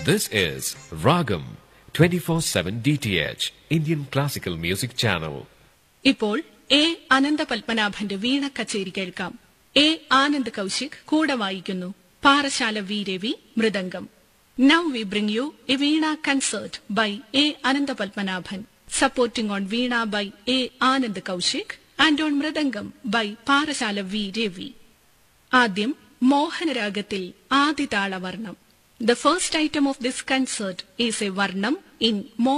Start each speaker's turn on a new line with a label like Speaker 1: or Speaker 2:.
Speaker 1: This is Ragam 24/7 DTH Indian Classical Music Channel.
Speaker 2: ഇപ്പോൾ A Anantha പത്മനാഭന്റെ വീണ കച്ചേരി കേൾക്കാം എ ആനന്ദ് കൗശിക് കൂടെ വായിക്കുന്നു പാറശാല വി രവി മൃദംഗം now we bring you a veena concert by A Anantha Padmanabhan supporting on veena by A Anand Kaushik and on mridangam by Parassala V Ravi ആദ്യം മോഹനരാഗത്തിൽ ആദിതാളവർണം the first item of this concert is a varnam in